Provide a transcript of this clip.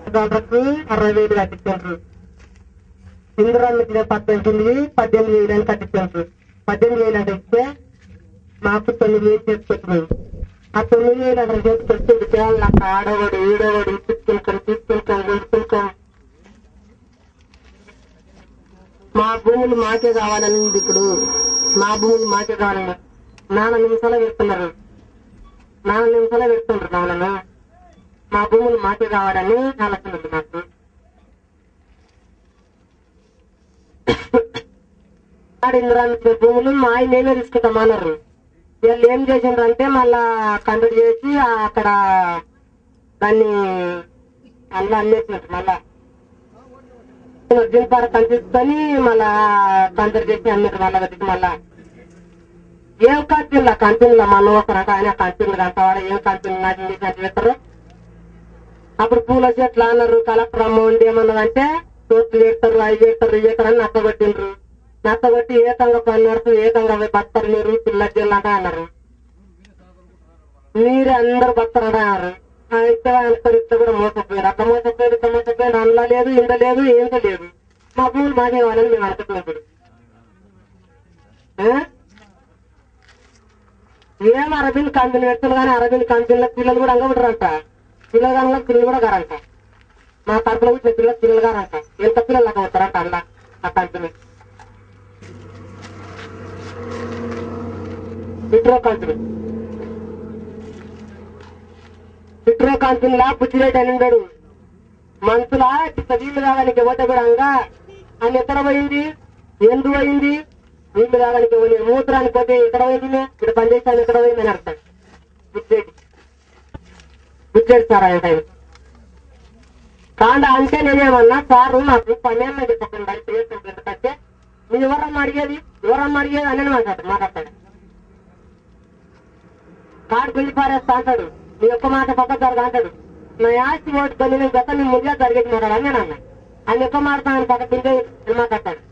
పథకాలకు అరవై వేలు కట్టించారు ఇందిరామికి పద్దెనిమిది పద్దెనిమిది వేలు అని కట్టించారు పద్దెనిమిది వేలు అంటే ఇస్తే మాకు తొమ్మిది వేలు చేసుకొచ్చినాయి ఆ తొమ్మిది వేలు అక్కడ చేసుకొచ్చి కేవలం అక్కడ ఆడవాడు ఈడవాడు తీసుకెళ్ళి తీసుకెళ్ళి తీసుకెళ్ళి మా భూములు మాకే కావాలని ఉంది ఇప్పుడు మా భూములు మాకే కావాలని నాలుగు నిమిషాలు పెడుతున్నారు నాలుగు నిమిషాలు పెడుతుండ్రు నాన్నను మా భూములు మాకే కావాలని ఆలోచన ఉంది నాకు ఇంద్రాన్ని భూములు మా మేమే తీసుకుంటామన్నారు వీళ్ళు ఏం చేసిండ్రు అంటే మళ్ళా కండక్ట్ చేసి ఆ అక్కడ దాన్ని అలా అమ్మేసినట్టు మళ్ళా జింపార కనిపిస్తుంది మళ్ళా కందరు చేసి అమ్మారు మళ్ళా వెతికి మళ్ళా ఏం కంపెనీలా కంపెనీలో మన ఒక రకం ఆయన కంపెనీలు కంటవాడు ఏం కంపెనీ నాకు ఇంగ్లీష్ అంటే చెప్తారు అప్పుడు పూల చెట్లు అన్నారు కలెక్టర్ అమౌంట్ ఏమన్నదంటే తోట్లు చేస్తారు అవి చేస్తారు ఇవి చేస్తారు అని నచ్చగొట్టిండ్రు నచ్చగొట్టి ఏకంగా పని నడుస్తూ ఏకంగా పోయి బతారు మీరు పిల్ల జిల్లాక అన్నారు మీరే అందరు బతారు అన్నారు అయితే అనుసరిస్తే కూడా మోసపోయారు అట్లా మోసపోయారు ఇట్లా మోసపోయారు అందులో లేదు ఇంత లేదు ఏంత లేదు మా భూములు మాకే కావాలని మేము అనుకుంటున్నాం ఇప్పుడు ఆ? ఏం అరబిన్ కంపెనీ పెడుతున్నారు కానీ అరబిన్ కంపెనీలో పిల్లలు కూడా అంగబడరంట పిల్లలు కానీ పిల్లలు కూడా గారంట మా కడుపులో వచ్చిన పిల్లలు పిల్లలు గారంట ఎంత పిల్లలు అంగబడతారంట అలా ఆ కంపెనీ విట్రో కంపెనీ విట్రో కంపెనీలా బుచ్చిరేట్ అని ఉన్నాడు మంతులా ఇట్లా వీళ్ళు కాగానికి ఓట కూడా అంగా ఆయన ఎక్కడ పోయింది ఎందు పోయింది వీళ్ళు కాగానికి పోయి మూత్రానికి పోతే ఎక్కడ పోయింది ఇక్కడ పనిచేస్తాను ఎక్కడ పోయింది అని అర్థం బుచ్చిరెడ్డి బుచ్చిరెడ్డి సార్ ఆయన టైం కాండ అంటే నేనేమన్నా సారు నాకు పని అన్న చెప్పకుండా ఎందుకంటే మీరు ఎవరమ్మా అడిగేది ఎవరమ్మా అడిగేది అని మాట్లాడు మాట్లాడతాడు కాడు పిల్లి పారేస్తా అంటాడు నీ ఒక్క మాట పక్క జరగ అంటాడు నా ఆస్తి ఓటు కొని నేను గత నీ ముందుగా జరిగేది మాట్లాడు అని నేను అన్నా ఆయన ఒక్క మాట ఆయన పక్క తింటే మాట్లాడతాడు